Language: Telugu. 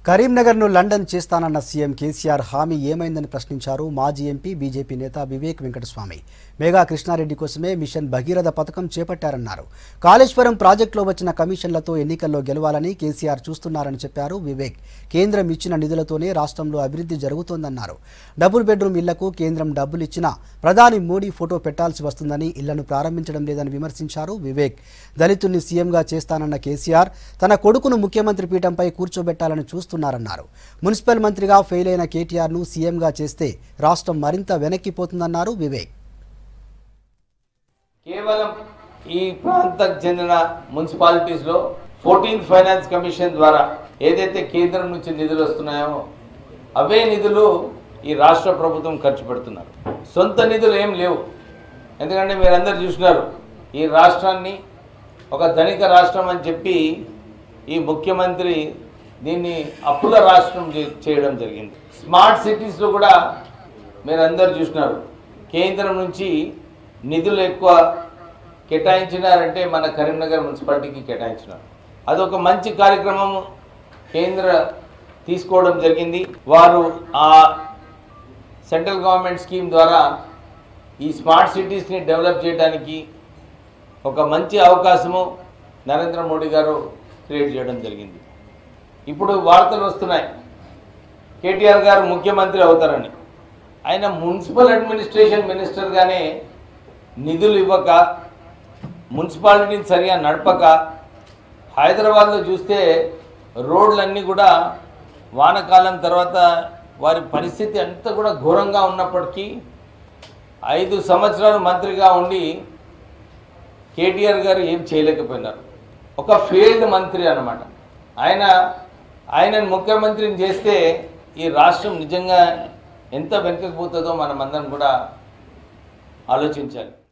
కరీంనగర్ను లండన్ చేస్తానన్న సీఎం కేసీఆర్ హామీ ఏమైందని ప్రశ్నించారు మాజీ ఎంపీ బీజేపీ నేత వివేక్ వెంకటస్వామి మేఘా కృష్ణారెడ్డి కోసమే మిషన్ భగీరథ పథకం చేపట్టారన్నారు కాళేశ్వరం ప్రాజెక్టులో వచ్చిన కమిషన్లతో ఎన్నికల్లో గెలవాలని కేసీఆర్ చూస్తున్నారని చెప్పారు వివేక్ కేంద్రం ఇచ్చిన నిధులతోనే రాష్ట్రంలో అభివృద్ధి జరుగుతోందన్నారు డబుల్ బెడ్రూమ్ ఇళ్లకు కేంద్రం డబ్బులు ఇచ్చినా ప్రధాని మోడీ ఫోటో పెట్టాల్సి వస్తుందని ఇళ్లను ప్రారంభించడం లేదని విమర్శించారు వివేక్ దళితుల్ని సీఎంగా చేస్తానన్న కేసీఆర్ తన కొడుకును ముఖ్యమంత్రి పీఠంపై కూర్చోబెట్టాలని చూస్తున్నారన్నారు మున్సిపల్ మంత్రిగా ఫెయిల్ అయిన కేటీఆర్ను సీఎంగా చేస్తే రాష్ట్రం మరింత వెనక్కిపోతుందన్నారు వివేక్ కేవలం ఈ ప్రాంతానికి చెందిన మున్సిపాలిటీస్లో ఫోర్టీన్త్ ఫైనాన్స్ కమిషన్ ద్వారా ఏదైతే కేంద్రం నుంచి నిధులు వస్తున్నాయో అవే నిధులు ఈ రాష్ట్ర ప్రభుత్వం ఖర్చు పెడుతున్నారు సొంత నిధులు ఏం లేవు ఎందుకంటే మీరందరూ చూసినారు ఈ రాష్ట్రాన్ని ఒక ధనిక రాష్ట్రం అని చెప్పి ఈ ముఖ్యమంత్రి దీన్ని అప్పుల రాష్ట్రం చే- చేయడం జరిగింది స్మార్ట్ సిటీస్లో కూడా మీరందరూ చూసినారు కేంద్రం నుంచి నిధులు ఎక్కువ కేటాయించినారంటే మన కరీంనగర్ మున్సిపాలిటీకి కేటాయించినారు అదొక మంచి కార్యక్రమం కేంద్ర తీసుకోవడం జరిగింది వారు ఆ సెంట్రల్ గవర్నమెంట్ స్కీమ్ ద్వారా ఈ స్మార్ట్ సిటీస్ని డెవలప్ చేయడానికి ఒక మంచి అవకాశము నరేంద్ర మోడీ గారు క్రియేట్ చేయడం జరిగింది ఇప్పుడు వార్తలు వస్తున్నాయి కేటీఆర్ గారు ముఖ్యమంత్రి అవుతారని ఆయన మున్సిపల్ అడ్మినిస్ట్రేషన్ మినిస్టర్గానే నిధులు ఇవ్వక మున్సిపాలిటీని సరిగా నడపక హైదరాబాద్లో చూస్తే రోడ్లన్నీ కూడా వానకాలం తర్వాత వారి పరిస్థితి అంతా కూడా ఘోరంగా ఉన్నప్పటికీ ఐదు సంవత్సరాలు మంత్రిగా ఉండి కేటీఆర్ గారు ఏం చేయలేకపోయినారు ఒక ఫెయిల్డ్ మంత్రి అన్నమాట ఆయన ఆయనను ముఖ్యమంత్రిని చేస్తే ఈ రాష్ట్రం నిజంగా ఎంత వెనుకపోతుందో మనం అందరం కూడా ఆలోచించాలి